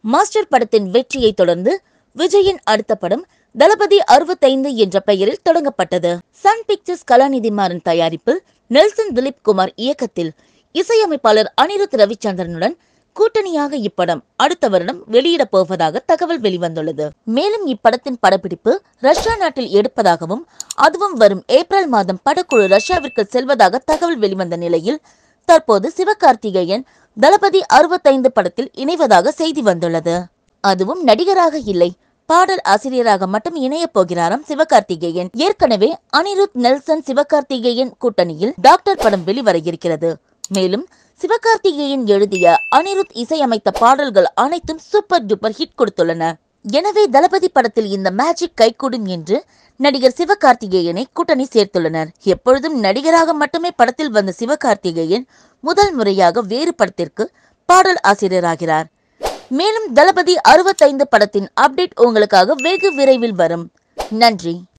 master படத்தின் வெற்றியை தொடர்ந்து விஜயின் அடுத்த படம் தளபதி அறுபத்தைந்து என்ற பெயரில் தொடங்கப்பட்டது சன் பிக்சர்ஸ் கலாநிதி மாறன் தயாரிப்பில் நெல்சன் திலீப் குமார் இயக்கத்தில் இசையமைப்பாளர் அனிருத் ரவிச்சந்திரனுடன் கூட்டணியாக இப்படம் அடுத்த வருடம் வெளியிடப் போவதாக தகவல் வெளிவந்துள்ளது மேலும் இப்படத்தின் படப்பிடிப்பு ரஷ்யா நாட்டில் எடுப்பதாகவும் அதுவும் வரும் ஏப்ரல் மாதம் படக்குழு ரஷ்யாவிற்கு செல்வதாக தகவல் வெளிவந்த நிலையில் தற்போது சிவகார்த்திகேயன் தளபதி அறுபத்தைந்து படத்தில் இணைவதாக செய்தி வந்துள்ளது அதுவும் நடிகராக இல்லை பாடல் ஆசிரியராக மட்டும் இணையப் போகிறாராம் சிவகார்த்திகேயன் ஏற்கனவே அனிருத் நெல்சன் சிவகார்த்திகேயன் கூட்டணியில் டாக்டர் படம் வெளிவர இருக்கிறது மேலும் சிவகார்த்திகேயன் எழுதிய அனிருத் இசையமைத்த பாடல்கள் அனைத்தும் சூப்பர் டூப்பர் ஹிட் கொடுத்துள்ளன எனவே தளபதி படத்தில் இந்த மேஜிக் கைகூடும் என்று நடிகர் சிவகார்த்திகேயனை கூட்டணி சேர்த்துள்ளனர் எப்பொழுதும் நடிகராக மட்டுமே படத்தில் வந்த சிவகார்த்திகேயன் முதல் முறையாக வேறு படத்திற்கு பாடல் ஆசிரியராகிறார் மேலும் தளபதி அறுபத்தைந்து படத்தின் அப்டேட் உங்களுக்காக வெகு விரைவில் வரும் நன்றி